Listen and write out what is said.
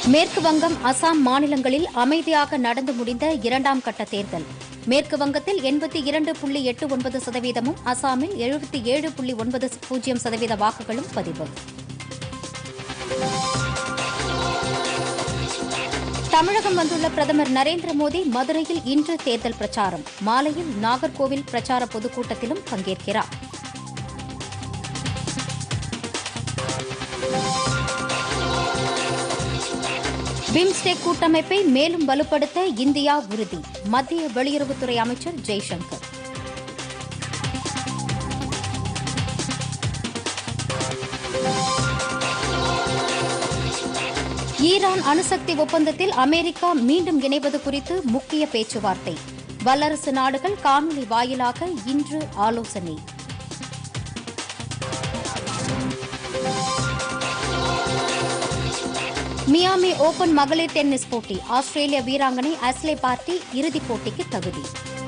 மேற்கு வங்கம் அசாம் மாநிலங்களில் அமைதியாக நடந்து முடிந்த இரண்டாம் கட்ட தேர்தல் மேற்கு வங்கத்தில் எண்பத்தி இரண்டு புள்ளி எட்டு ஒன்பது சதவீதமும் அசாமில் எழுபத்தி ஏழு புள்ளி ஒன்பது பூஜ்ஜியம் சதவீத வாக்குகளும் பதிவு தமிழகம் வந்துள்ள பிரதமர் நரேந்திர மோடி மதுரையில் இன்று தேர்தல் பிரச்சாரம் மாலையில் நாகர்கோவில் பிரச்சார பொதுக்கூட்டத்திலும் பங்கேற்கிறார் பிம்ஸ்டெக் கூட்டமைப்பை மேலும் வலுப்படுத்த இந்தியா உறுதி மத்திய வெளியுறவுத்துறை அமைச்சர் ஜெய்சங்கர் ஈரான் அணுசக்தி ஒப்பந்தத்தில் அமெரிக்கா மீண்டும் இணைவது குறித்து முக்கிய பேச்சுவார்த்தை வல்லரசு நாடுகள் காணொலி வாயிலாக இன்று ஆலோசனை மியாமி ஓபன் மகளிர் டென்னிஸ் போட்டி ஆஸ்திரேலிய வீராங்கனை அஸ்லே பார்ட்டி இறுதிப் போட்டிக்கு தகுதி